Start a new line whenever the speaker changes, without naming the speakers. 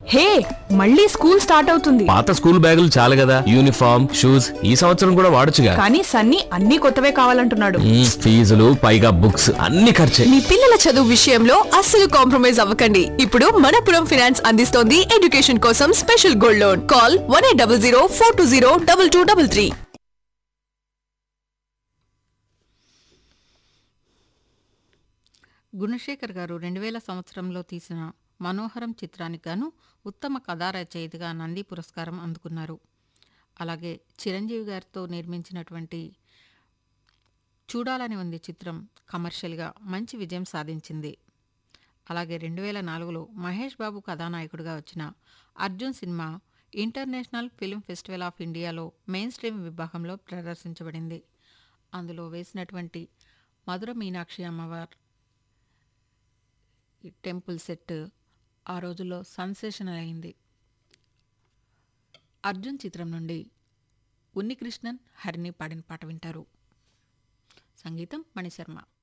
హే మళ్ళీ school start అవుతుంది
పాత స్కూల్ బ్యాగులు చాలు కదా యూనిఫామ్ షూస్ ఈ సంవత్సరం కూడా వాడొచ్చుగా
కానీ సన్నీ అన్ని కొత్తవే కావాలంటున్నాడు
మ్మ్, ఫీజులు పైగా బుక్స్ అన్ని ఖర్చే
మీ పిల్లల చదువు విషయంలో అస్సలు కాంప్రమైజ్ అవ్వకండి ఇప్పుడు మనపురం ఫైనాన్స్ అందిస్తోంది ఎడ్యుకేషన్ కోసం special gold loan call one eight double zero four two zero double two double three
Gunasekhar garu రెండు వేల సంవత్సరంలో తీసిన మనోహరం చిత్రానికి గాను ఉత్తమ కథా రచయితగా నంది పురస్కారం అందుకున్నారు అలాగే చిరంజీవి గారితో నిర్మించినటువంటి చూడాలని ఉంది చిత్రం కమర్షియల్గా మంచి విజయం సాధించింది అలాగే రెండు వేల నాలుగులో మహేష్ బాబు కథానాయకుడిగా వచ్చిన Arjun cinema international film festival of ఇండియాలో మెయిన్ స్ట్రీమ్ విభాగంలో ప్రదర్శించబడింది అందులో వేసినటువంటి మధుర మీనాక్షి అమ్మవార్ ఈ టెంపుల్ సెట్ ఆ రోజుల్లో సెన్సేషనల్ అయింది అర్జున్ చిత్రం నుండి ఉన్నికృష్ణన్ హరిని పాడిన పాట వింటారు సంగీతం మణిశర్మ